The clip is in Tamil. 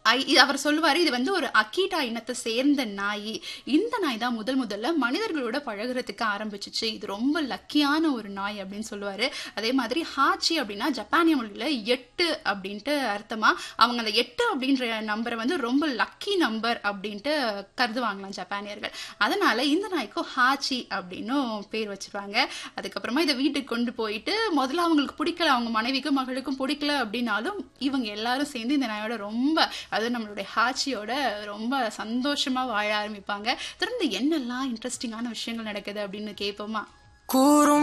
ஐ- இது அவர் சொல்லுவாரு இது வந்து ஒரு அக்கீட்டா இனத்தை சேர்ந்த நாய் இந்த நாய் தான் முதல் முதல்ல மனிதர்களோட பழகுறதுக்கு ஆரம்பிச்சுச்சு இது ரொம்ப லக்கியான ஒரு நாய் அப்படின்னு சொல்லுவாரு அதே மாதிரி ஹாச்சி அப்படின்னா ஜப்பானிய மொழியில எட்டு அப்படின்ட்டு அர்த்தமா அவங்க அந்த எட்டு அப்படின்ற நம்பரை வந்து ரொம்ப லக்கி நம்பர் அப்படின்ட்டு கருதுவாங்களாம் ஜப்பானியர்கள் அதனால இந்த நாய்க்கும் ஹாச்சி அப்படின்னும் பேர் வச்சிருவாங்க அதுக்கப்புறமா இதை வீட்டுக்கு கொண்டு போயிட்டு முதல்ல அவங்களுக்கு பிடிக்கல அவங்க மனைவிக்கும் மகளுக்கும் பிடிக்கல அப்படின்னாலும் இவங்க எல்லாரும் சேர்ந்து இந்த நாயோட ரொம்ப அது நம்மளுடைய ஹாச்சியோட ரொம்ப சந்தோஷமா வாழ ஆரம்பிப்பாங்க தொடர்ந்து என்னெல்லாம் இன்ட்ரெஸ்டிங்கான விஷயங்கள் நடக்குது அப்படின்னு கேட்போமா கூறும்